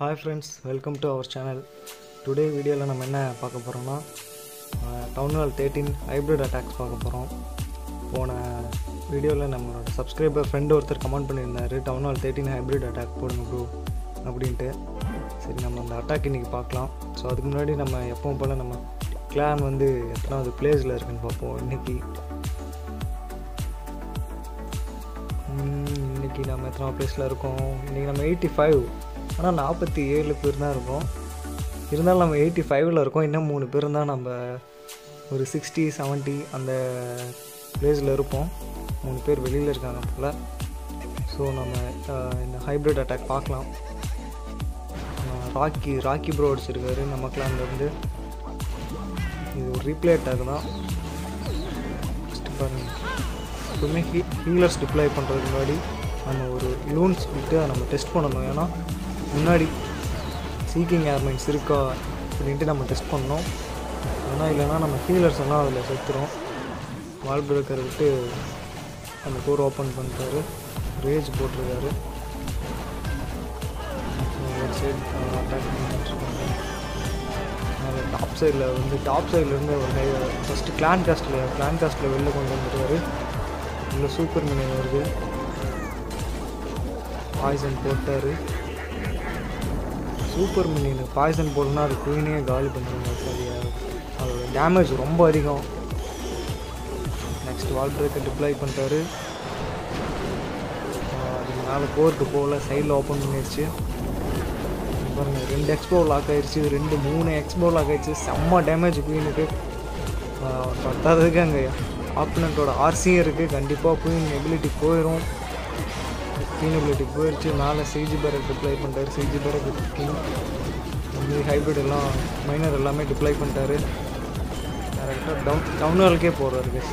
Hi friends welcome to our channel today வீடியோவில் நம்ம என்ன பார்க்க போகிறோம்னா town hall thirteen hybrid attacks பார்க்க போகிறோம் போன வீடியோவில் நம்மளோட சப்ஸ்கிரைபர் ஃப்ரெண்டு ஒருத்தர் கமெண்ட் பண்ணியிருந்தாரு town hall thirteen hybrid attack போடுங்க ப்ரோ அப்படின்ட்டு சரி நம்ம அந்த அட்டாக் இன்றைக்கி பார்க்கலாம் ஸோ அதுக்கு முன்னாடி நம்ம எப்பவும் போல் நம்ம கிளான் வந்து எத்தனாவது பிளேஸில் இருக்குன்னு பார்ப்போம் இன்றைக்கி இன்றைக்கி நம்ம எத்தனை பிளேஸில் இருக்கோம் இன்றைக்கி நம்ம எயிட்டி ஃபைவ் ஆனால் நாற்பத்தி ஏழு பேர் தான் இருக்கோம் இருந்தாலும் நம்ம எயிட்டி ஃபைவ்ல இருக்கோம் இன்னும் மூணு பேர் தான் நம்ம ஒரு சிக்ஸ்டி செவன்ட்டி அந்த பிளேஸில் இருப்போம் மூணு பேர் வெளியில் இருக்காங்க போல் ஸோ நம்ம அஹ், இந்த ஹைப்ரிட் அட்டாக் பார்க்கலாம் அஹ், ராக்கி ராக்கி ப்ரோ அடிச்சிருக்காரு நம்ம கிளான்லேருந்து இது ஒரு ரீப்ளே அட்டாக் தான் ஃபஸ்ட்டு பாருங்க எப்பவுமே ஹீ ஹீலர்ஸ் டிப்ளை பண்ணுறதுக்கு முன்னாடி நம்ம ஒரு லூன்ஸ் விட்டு அதை நம்ம டெஸ்ட் பண்ணணும் ஏன்னா முன்னாடி சீக்கிங் ஏர்மைன்ஸ் இருக்கா அப்படின்ட்டு நம்ம டெஸ்ட் பண்ணோம் ஏன்னா இல்லைன்னா நம்ம ஹீலர்ஸ் எல்லாம் அதில் செத்துரும் வால் பிரேக்கர் விட்டு அந்த டோர் ஓப்பன் பண்ணிட்டாரு ரேஜ் போட்டிருக்காரு ஒரு சைடு அட்டாக் பண்ணிட்டுருக்காங்க மேலே டாப் சைடில் வந்து டாப் சைடில் இருந்து ஒரு ஹை first clan castle clan castle வெளில கொண்டு வந்துருக்காரு உள்ள சூப்பர் மினி வருது பாய்சன் போட்டார் சூப்பர் மினின்னு பாய்சன் போடணும்னா அது குயினே காலி பண்ணிடுங்க சரியா அதோட டேமேஜ் ரொம்ப அதிகம் நெக்ஸ்ட் வால் பிரேக்கர் டிப்ளை பண்ணிட்டாரு ஆஹ் அதுக்கு மேலே கோர்க்கு போகல சைடில் ஓப்பன் பண்ணிடுச்சு பாருங்க ரெண்டு எக்ஸ்போ லாக் ஆயிடுச்சு ரெண்டு மூணு எக்ஸ்போ லாக் ஆயிடுச்சு செம்ம டேமேஜ் குயினுக்கு பத்தாததுக்கு அங்கே ஆப்பனண்ட்டோட ஆர்சியும் இருக்குது கண்டிப்பாக குயின் எபிலிட்டி போயிடும் குயின் எபிலிட்டி போயிடுச்சு மேலே சிஜி பேரக் டிப்ளை பண்ணிட்டாரு சிஜி பேரக் கிங் வந்து ஹைப்ரிட் எல்லாம் மைனர் எல்லாமே டிப்ளை பண்ணிட்டாரு டேரெக்டாக டவுன் டவுன் ஹாலுக்கே போடுறாரு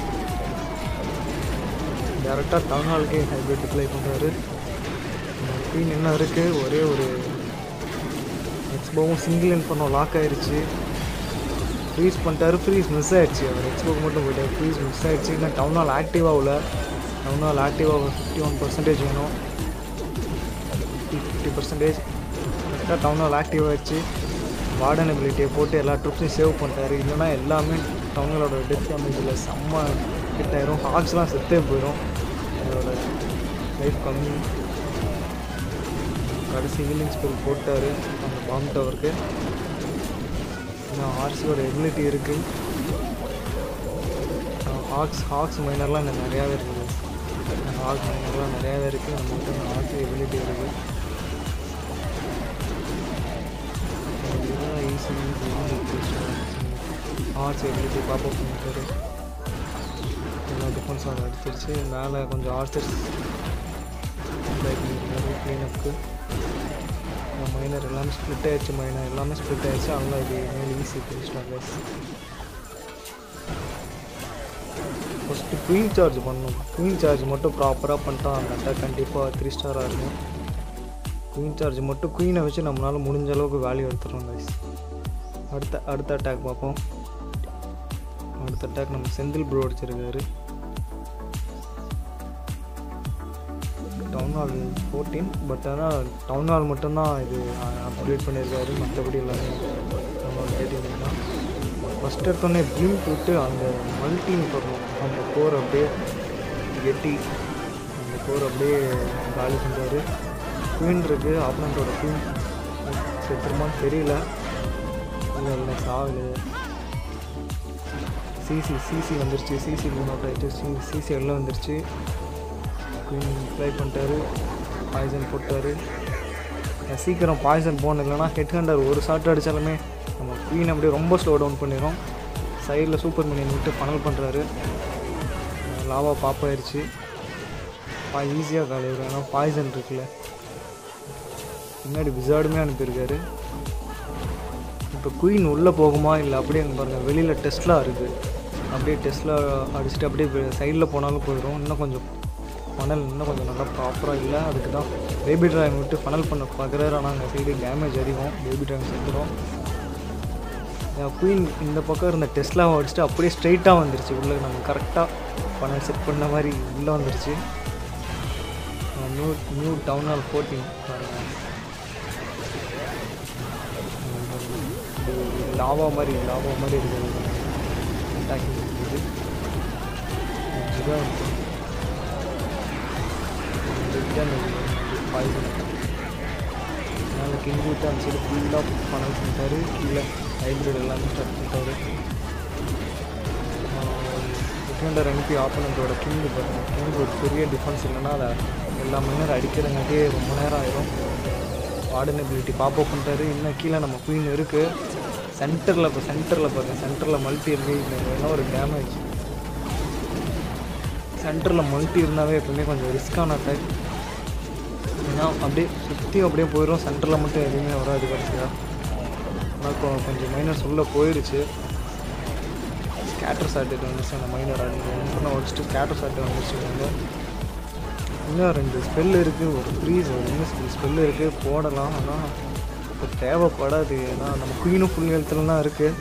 டேரெக்டாக டவுன் ஹாலுக்கே ஹைப்ரிட் டிப்ளை பண்ணுறாரு குயின் என்ன இருக்குது ஒரே ஒரு எக்ஸ்போவும் சிங்கிள் இன் பண்ணோம் லாக் ஆயிடுச்சு ஃப்ரீஸ் பண்ணிட்டாரு ஃப்ரீஸ் மிஸ் ஆயிடுச்சு அவர் எக்ஸ்போக்கு மட்டும் போயிட்டார் ஃப்ரீஸ் மிஸ் ஆயிடுச்சு இன்னும் டவுன் ஹால் ஆக்டிவாக உள்ள டவுன் ஹால் ஆக்டிவாக ஃபிஃப்டி ஒன் பர்சன்டேஜ் வேணும் ஃபிஃப்டி ஃபிஃப்டி பர்சன்டேஜ் கரெக்டாக டவுன் ஹால் ஆக்டிவ் ஆயிடுச்சு வார்டன் எபிலிட்டியை போட்டு எல்லா ட்ரூப்ஸையும் சேவ் பண்ணிட்டாரு இல்லைன்னா எல்லாமே டவுன் ஹாலோட டெத் டேமேஜில் செம்ம ஹிட் ஆயிரும் ஹாக்ஸ்லாம் செத்தே போயிடும் அதோட லைஃப் கம்மி கடைசி ஹீலிங் ஸ்பெல் போட்டார் அந்த பாம் டவருக்கு இன்னும் ஆர்சியோட எபிலிட்டி இருக்குது ஹாக்ஸ் ஹாக்ஸ் மைனர்லாம் இன்னும் நிறையாவே இருக்குது ஹாக் மைனர்லாம் நிறையாவே இருக்குது நம்மகிட்ட ஹாக்ஸ் எபிலிட்டி இருக்குது ஹார்ஸ் எபிலிட்டி பாப்பப் பண்ணிட்டாரு எல்லா டிஃபென்ஸ் அதை அடிச்சிருச்சு மேலே கொஞ்சம் ஆர்ச்சர்ஸ் க்ளீனப்க்கு மைனர் எல்லாமே ஸ்ப்ளிட் ஆயிடுச்சு மைனர் எல்லாமே ஸ்ப்ளிட் ஆயிடுச்சு அதெல்லாம் இது மேலே ஈஸி பிடிச்சிட்டாங்க ஃபஸ்ட்டு குயின் சார்ஜ் பண்ணணும் குயின் சார்ஜ் மட்டும் ப்ராப்பராக பண்ணிட்டா அந்த அட்டாக் கண்டிப்பாக த்ரீ ஸ்டாராக இருக்கும் குயின் சார்ஜ் மட்டும் குயினை வச்சு நம்மளால் முடிஞ்ச அளவுக்கு வேல்யூ எடுத்துடணும் கைஸ் அடுத்த அடுத்த அட்டாக் பார்ப்போம் அடுத்த அட்டாக் நம்ம செந்தில் ப்ரோ அடிச்சிருக்காரு டவுன் ஹால் ஃபோர்டீன் பட் ஆனால் டவுன் ஹால் மட்டும்தான் இது அப்கிரேட் பண்ணியிருக்காரு மற்றபடி எல்லாமே டவுன் ஹால் தேர்ட்டின் தான் ஃபஸ்ட் எடுத்தோடனே ப்ளிங்க் விட்டு அந்த மல்டின்னு பண்ணணும் அந்த கோர் அப்படியே எட்டி அந்த கோர் அப்படியே காலி பண்ணுறாரு குயின் இருக்குது ஆப்பனண்ட்டோட குயின் செத்துருமான்னு தெரியல இல்லை இல்லை சாகுது சிசி சிசி வந்துருச்சு சிசி மூணு அவுட் ஆகிடுச்சு சி சிசி எல்லாம் வந்துருச்சு குயின் ப்ளை பண்ணிட்டாரு பாய்சன் போட்டார் சீக்கிரம் பாய்சன் போன இல்லைனா ஹெட் ஹண்டர் ஒரு ஷாட் அடித்தாலுமே நம்ம குயின் அப்படியே ரொம்ப ஸ்லோ டவுன் பண்ணிடும் சைடில் சூப்பர் மினியன் விட்டு ஃபனல் பண்ணுறாரு லாவா பாப் ஆயிடுச்சு பா ஈஸியாக காலிடும் ஏன்னா பாய்சன் இருக்குல்ல பின்னாடி விசார்டுமே அனுப்பியிருக்காரு இப்போ குயின் உள்ளே போகுமா இல்லை அப்படியே அங்கே பாருங்கள் வெளியில் டெஸ்ட்லாம் இருக்குது அப்படியே டெஸ்ட்டில் அடிச்சுட்டு அப்படியே சைடில் போனாலும் போயிடும் இன்னும் கொஞ்சம் ஃபனல் இன்னும் கொஞ்சம் நல்லா ப்ராப்பராக இல்லை அதுக்கு தான் பேபி டிராகன் விட்டு ஃபனல் பண்ண பார்க்குறாரு ஆனால் அங்கே சைடு டேமேஜ் அதிகம் பேபி டிராகன் செத்துடும் குயின் இந்த பக்கம் இருந்த டெஸ்ட்லாம் அடிச்சுட்டு அப்படியே ஸ்ட்ரைட்டாக வந்துருச்சு உள்ளே நம்ம கரெக்டாக ஃபனல் செட் பண்ண மாதிரி உள்ளே வந்துருச்சு new new town hall fourteen பாருங்கள் லாவா மாதிரி லாவா மாதிரி இருக்குது அட்டாக்கிங் இருக்குது இதுதான் ரிட்டர்ன் பாய்சன் அதனால் கிங் விட்டு அந்த சைடு ஃபுல்லாக பணம் பண்ணிட்டாரு கீழே ஹைப்ரிட் எல்லாமே ஸ்டார்ட் பண்ணிட்டாரு டிஃபெண்டர் அனுப்பி ஆப்போனண்ட்டோட கிங் பாருங்க கிங் ஒரு பெரிய டிஃபென்ஸ் இல்லைன்னா அதை எல்லா மின்னர் அடிக்கிறங்காட்டியே ரொம்ப நேரம் ஆயிரும் வார்டனபிலிட்டி பாப்பப் பண்ணிட்டாரு இன்னும் கீழே நம்ம குயின் இருக்குது சென்டரில் இப்போ சென்டரில் பாருங்கள் சென்டரில் மல்டி இருக்கு என்ன ஒரு டேமேஜ் சென்டரில் மல்டி இருந்தாவே எப்பவுமே கொஞ்சம் ரிஸ்க்கான அட்டாக் ஏன்னா அப்படியே சுற்றி அப்படியே போயிடும் சென்டரில் மட்டும் எதுவுமே வராது கடைசியாக ஆனால் கொ- கொஞ்சம் மைனர்ஸ் உள்ளே போயிடுச்சு ஸ்கேட்டர் சாட்டு வந்துச்சு அந்த மைனர் ஆடுங்க இன்னும் வச்சுட்டு ஸ்கேட்டர் சாட்டு வந்துச்சு வந்து இன்னும் ரெண்டு ஸ்பெல் இருக்குது ஒரு ஃப்ரீஸ் ஒரு இன்வெஸ்ட் ஸ்பெல் இருக்குது போடலாம் ஆனால் இப்போ தேவைப்படாது ஏன்னா நம்ம குயினும் ஃபுல் ஹெல்த்தில் தான் இருக்குது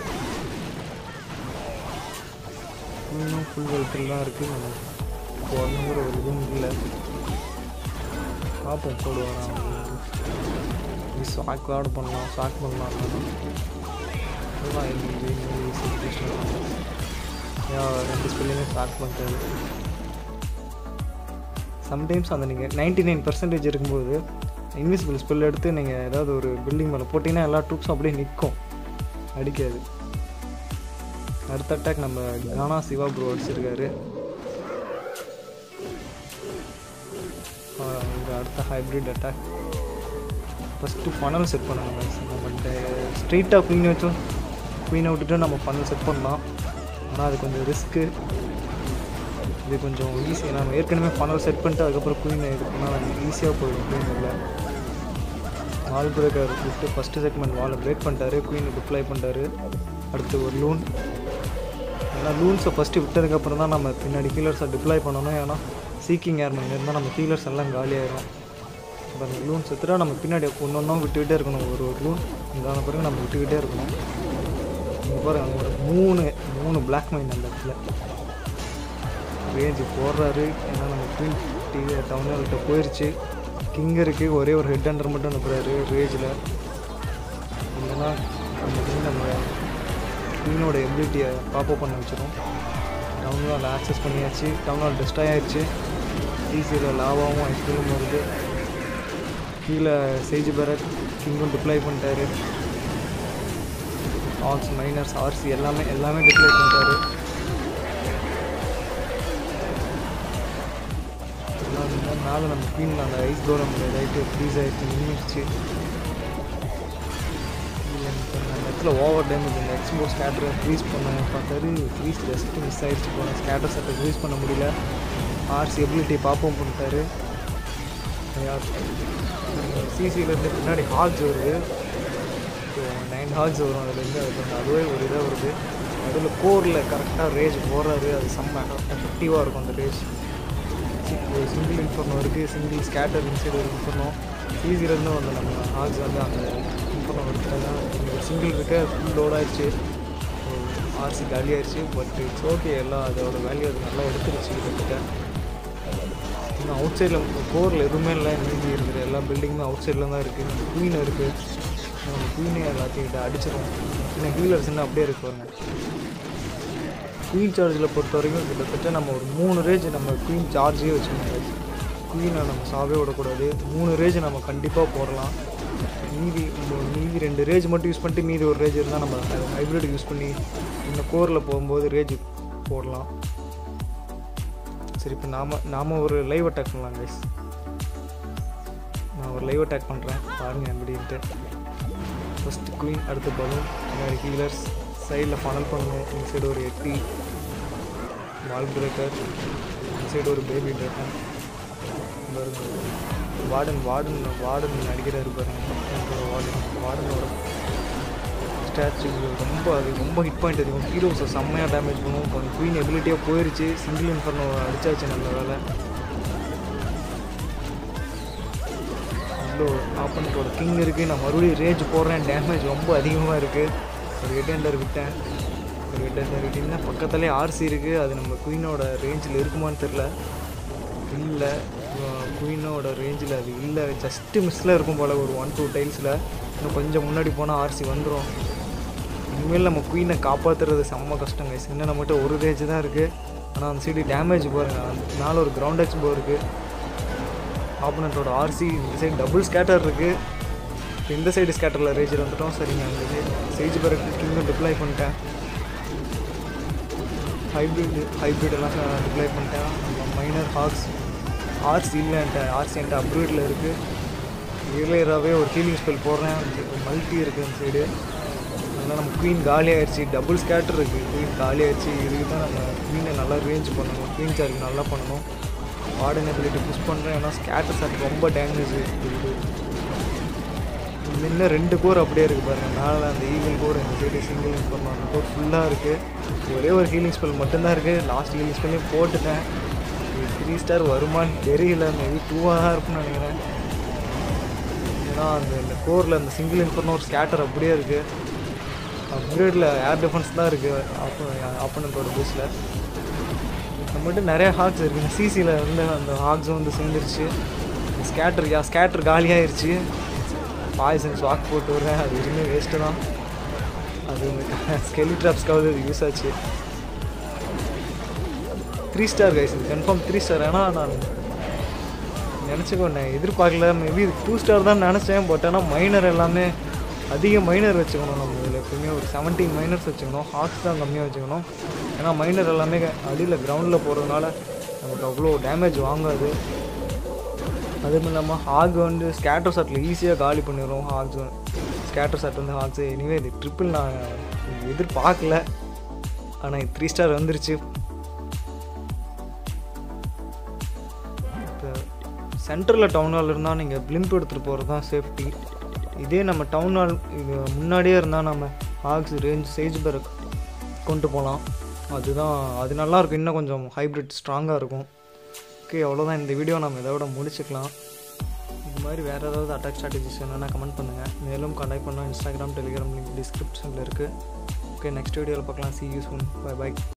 குயினும் ஃபுல் ஹெல்த்தில் தான் இருக்குது நம்ம போடணுங்கிற ஒரு இதுவும் இல்லை பார்ப்போம் போடுவாரா ஷாக் ஆட் பண்ணலாம் ஷாக் பண்ணலாம் அதுதான் எங்களுக்கு ரெண்டு ஸ்பெல்லுமே ஷாக் பண்ணுறது சம்டைம்ஸ் அந்த நீங்கள் நைன்டி நைன் பர்சன்டேஜ் இருக்கும்போது இன்விசிபிள் ஸ்பெல் எடுத்து நீங்கள் ஏதாவது ஒரு பில்டிங் மேலே போட்டிங்கன்னா எல்லா ட்ரூப்ஸும் அப்படியே நிற்கும் அடிக்காது அடுத்த அட்டாக் நம்ம கானா சிவா ப்ரோ அடிச்சிருக்காரு இது அடுத்த hybrid attack first funnel set பண்ணணும் guys. நம்ம ஸ்ட்ரெயிட்டாக குயின் வச்சோம் குயினை விட்டுட்டு நம்ம ஃபனல் செட் பண்ணலாம் ஆனால் அது கொஞ்சம் ரிஸ்க்கு இது கொஞ்சம் ஈஸி நம்ம ஏற்கனவே ஃபனல் செட் பண்ணிட்டு அதுக்கப்புறம் குயினை இது பண்ணால் நமக்கு ஈஸியாக போயிடும் குயின் இல்லை வால் பிரேக்கர் விட்டு ஃபஸ்ட்டு செக்மெண்ட் வாலை பிரேக் பண்ணிட்டாரு குயினை டிப்ளை பண்ணிட்டாரு அடுத்து ஒரு லூன் ஏன்னா லூன்ஸை ஃபஸ்ட்டு விட்டதுக்கப்புறம் தான் நம்ம பின்னாடி ஹீலர்ஸை டிப்ளாய் பண்ணணும் ஏன்னா சீக்கிங் ஏர்மன் இருந்தால் நம்ம ஹீலர்ஸ் எல்லாம் காலியாயிரும் இப்போ அந்த லூன்ஸ் எடுத்துட்டா நம்ம பின்னாடி ஒன்று ஒன்றும் விட்டுக்கிட்டே இருக்கணும் ஒரு ஒரு லூன் இதான பிறகு நம்ம விட்டுக்கிட்டே இருக்கணும் இங்கே பாருங்க அங்க ஒரு மூணு மூணு பிளாக் மைன் அந்த இடத்துல ரேஞ்சு போடுறாரு ஏன்னா நம்ம குயின் டிவி டவுன்கிட்ட போயிடுச்சு கிங்கருக்கு ஒரே ஒரு ஹெட் அண்டர் மட்டும் அனுப்புகிறாரு ரேஜில் இல்லைன்னா நம்ம நம்ம குயினோட எபிலிட்டியை பாப்பப் பண்ண வச்சிரும் டவுன் ஹால் ஆக்சஸ் பண்ணியாச்சு டவுன் ஹால் டெஸ்டாய் ஆயிடுச்சு டிசியில் லாவாவும் ஐஸ்கிரீமும் வருது கீழே சேஜ் பேரட் கிங்கும் டிப்ளை பண்ணிட்டாரு ஆல்ஸ் மைனர்ஸ் ஆர்சி எல்லாமே எல்லாமே டிப்ளை பண்ணிட்டாரு எல்லாம் இந்த மேலே நம்ம குயின் அந்த ஐஸ் கோலம் ரைட்டு ஃப்ரீஸ் ஆகிடுச்சு நின்றுச்சு அந்த இடத்துல ஓவர் டேமேஜ் இந்த எக்ஸ்போ ஸ்கேட்டரை ஃப்ரீஸ் பண்ண பார்த்தாரு ஃப்ரீஸ் ஜஸ்ட்டு மிஸ் ஆயிடுச்சு போன ஸ்கேட்டர் செட்டை ஃப்ரீஸ் பண்ண முடியல ஆர்சி எபிலிட்டி பார்ப்போம் பண்ணிட்டாரு சிசிலேருந்து பின்னாடி ஹாக்ஸ் வருது ஸோ நைன் ஹாக்ஸ் வரும் அதுலேருந்து அது கொஞ்சம் அதுவே ஒரு இதாக வருது அதில் கோரில் கரெக்டாக ரேஜ் போடுறாரு அது செம்ம எஃபெக்டிவாக இருக்கும் அந்த ரேஜ் சிங்கிள் இன்ஃபர்னோ இருக்குது சிங்கிள் ஸ்கேட்டர் இன்சைடு ஒரு இன்ஃபர்னோ சிசிலேருந்து வந்து நம்ம ஹாக்ஸ் வந்து அந்த இன்ஃபர்னோ எடுத்துட்டாங்க ஒரு சிங்கிள் இருக்க ஃபுல் லோட் ஆயிடுச்சு ஆர்சி காலி ஆயிடுச்சு பட் இட்ஸ் ஓகே எல்லாம் அதோட வேல்யூ அது நல்லா எடுத்துருச்சு கிட்டத்தட்ட இன்னும் அவுட் சைடில் கோரில் எதுவுமே இல்லை மீதி இருக்கிற எல்லா பில்டிங்குமே அவுட் சைடில் தான் இருக்குது நம்ம குயின் இருக்குது நம்ம குயினே எல்லாத்தையும் கிட்ட அடிச்சிடும் இன்னும் ஹீலர்ஸ் இன்னும் அப்படியே இருக்கு பாருங்க குயின் சார்ஜில் பொறுத்த வரைக்கும் கிட்டத்தட்ட நம்ம ஒரு மூணு ரேஜ் நம்ம குயின் சார்ஜே வச்சுக்கணும் குயினை நம்ம சாவே விடக்கூடாது மூணு ரேஜ் நம்ம கண்டிப்பாக போடலாம் மீதி மூ- மீதி ரெண்டு ரேஜ் மட்டும் யூஸ் பண்ணிட்டு மீதி ஒரு ரேஜ் இருந்தால் நம்ம ஹைப்ரிட் யூஸ் பண்ணி இந்த கோரில் போகும்போது ரேஜ் போடலாம் சரி இப்போ நாம நாம ஒரு லைவ் அட்டாக் பண்ணலாம் கைஸ் நான் ஒரு லைவ் அட்டாக் பண்ணுறேன் பாருங்கள் எப்படின்ட்டு ஃபஸ்ட்டு குயின் அடுத்து பலூன் பின்னாடி ஹீலர்ஸ் சைடில் ஃபனல் பண்ணுவோம் இந்த சைடு ஒரு எட்டி வால் பிரேக்கர் இந்த சைடு ஒரு baby dragon warden warden warden அடிக்கிறாரு பாருங்க வார்டன் வார்டனோட ஸ்டாச்சு ரொம்ப அது ரொம்ப ஹிட் பாயிண்ட் அதிகம் ஹீரோஸை செம்மையாக டேமேஜ் பண்ணுவோம் கொஞ்சம் குயின் எபிலிட்டியாக போயிருச்சு சிங்கிள் இன்ஃபர்னோ அடிச்சாச்சு நல்ல வேலை இவ்வளோ ஆப்பனட்டோட கிங் இருக்குது நான் மறுபடியும் ரேஜ் போடுறேன் டேமேஜ் ரொம்ப அதிகமாக இருக்குது ஒரு ஹெட்ஹண்டர் விட்டேன் ஒரு ஹெட்ஹண்டர் விட்டிங்கன்னா பக்கத்துலேயே ஆர்சி இருக்குது அது நம்ம குயினோட ரேஞ்சில் இருக்குமான்னு தெரில இல்லை குயினோட ரேஞ்சில் அது இல்லை ஜஸ்ட்டு மிஸ்ஸில் இருக்கும் போல் ஒரு ஒன் டூ டைல்ஸில் இன்னும் கொஞ்சம் முன்னாடி போனால் ஆர்சி வந்துடும் இனிமேல் நம்ம குயினை காப்பாற்றுறது செம்ம கஷ்டம் கைஸ் இன்னும் நம்மகிட்ட ஒரு ரேஜ் தான் இருக்குது ஆனால் அந்த சைடு டேமேஜ் பாருங்கள் மேலே ஒரு கிரவுண்ட் டச் போ இருக்குது ஆப்போனண்ட்டோட ஆர்சி இந்த சைடு டபுள் ஸ்கேட்டர் இருக்குது இப்போ இந்த சைடு ஸ்கேட்டரில் ரேஜர் வந்துட்டோம் சரிங்க அந்த சைடு சேஜ் பிறகு கிங்கும் டிப்ளை பண்ணிட்டேன் ஹைப்ரிட் ஹைப்ரிட் எல்லாம் டிப்ளை பண்ணிட்டேன் மைனர் ஹாக்ஸ் ஆர்சி இல்லைன்ட்டு ஆர்சி என்கிட்ட அப்ரூவ்டில் இருக்குது இயர்லியராகவே ஒரு ஹீலிங் ஸ்பெல் போடுறேன் மல்டி இருக்குது அந்த சைடு அதனால் நம்ம குவீன் காலி ஆயிடுச்சு டபுள் ஸ்கேட்டர் இருக்குது குவீன் காலி ஆயிடுச்சு இதுக்கு தான் நம்ம குவீனை நல்லா ரேஞ்ச் பண்ணணும் குவீன் சார்ஜ் நல்லா பண்ணணும் வார்டன் எபிலிட்டி புஷ் பண்ணுறேன் ஏன்னா ஸ்கேட்டர் சார்ஜ் ரொம்ப டேமேஜ் இருக்குது இன்னும் ரெண்டு கோர் அப்படியே இருக்குது பாருங்கள் மேலே அந்த ஈகிள் கோர் இந்த சைடு சிங்கிள் பண்ணணும் அந்த கோர் ஃபுல்லாக இருக்குது ஒரே ஒரு ஹீலிங் ஸ்பெல் மட்டும்தான் இருக்குது லாஸ்ட் ஹீலிங் ஸ்பெல்லையும் போட்டுட்டேன் த்ரீ ஸ்டார் வருமான்னு தெரியல மேபி டூவாக தான் இருக்கும்னு நினைக்கிறேன் ஏன்னா அந்த இந்த கோரில் அந்த சிங்கிள் இன்ஃபர்னோ ஒரு ஸ்கேட்டர் அப்படியே இருக்குது அப்கிரேடில் ஏர் டிஃபென்ஸ் தான் இருக்குது ஆப்போ ஆப்போனண்ட்டோட பேஸில் நம்மகிட்ட நிறைய ஹாக்ஸ் இருக்குது சிசியில் வந்து அந்த ஹாக்ஸும் வந்து சேர்ந்துருச்சு ஸ்கேட்டர் யா ஸ்கேட்டர் காலியாயிருச்சு பாய்சன் ஸ்வாக் போட்டு விட்றேன் அது எதுவுமே வேஸ்ட்டு தான் அது இந்த ஸ்கெலி ட்ராப்ஸ்க்காவது அது யூஸ் ஆச்சு த்ரீ ஸ்டார் கைஸ் இது கன்ஃபார்ம் த்ரீ ஸ்டார் ஏன்னா நான் நினச்சிக்கொண்டேன் எதிர்பார்க்கல மேபி இது டூ ஸ்டார் தான் நினச்சேன் பட் ஆனால் மைனர் எல்லாமே அதிக மைனர் வச்சுக்கணும் நம்ம இதில் எப்பவுமே ஒரு செவன்டீன் மைனர்ஸ் வச்சுக்கணும் ஹாக்ஸ் தான் கம்மியாக வச்சுக்கணும் ஏன்னா மைனர் எல்லாமே அடியில் கிரவுண்டில் போகிறதுனால நமக்கு அவ்வளோ டேமேஜ் வாங்காது அதுவும் இல்லாமல் ஹாக் வந்து ஸ்கேட்டர் ஷாட்டில் ஈஸியாக காலி பண்ணிடும் ஹாக்ஸ் ஸ்கேட்டர் ஷாட் வந்து ஹாக்ஸ் எனிவே இது ட்ரிப்பிள் நான் எதிர்பார்க்கல ஆனால் த்ரீ ஸ்டார் வந்துருச்சு இப்போ சென்டரில் டவுன் ஹால் இருந்தால் நீங்கள் பிளிம்ப் எடுத்துகிட்டு போகிறது தான் சேஃப்டி இதே நம்ம டவுன் ஹால் இது முன்னாடியே இருந்தால் நம்ம ஹாக்ஸ் ரேஞ்ச் சேஜ் பர்க் கொண்டு போகலாம் அதுதான் அது நல்லாயிருக்கும் இன்னும் கொஞ்சம் ஹைப்ரிட் ஸ்ட்ராங்காக இருக்கும் ஓகே அவ்வளோதான் இந்த வீடியோ நம்ம இதோட முடிச்சுக்கலாம் இது மாதிரி வேறு ஏதாவது அட்டாக் ஸ்ட்ராட்டஜிஸ் என்னென்னா கமெண்ட் பண்ணுங்கள் மேலும் கான்டாக்ட் பண்ணால் இன்ஸ்டாகிராம் டெலிகிராம் லிங்க் டிஸ்கிரிப்ஷனில் இருக்குது ஓகே நெக்ஸ்ட் வீடியோவில் பார்க்கலாம் see you soon bye by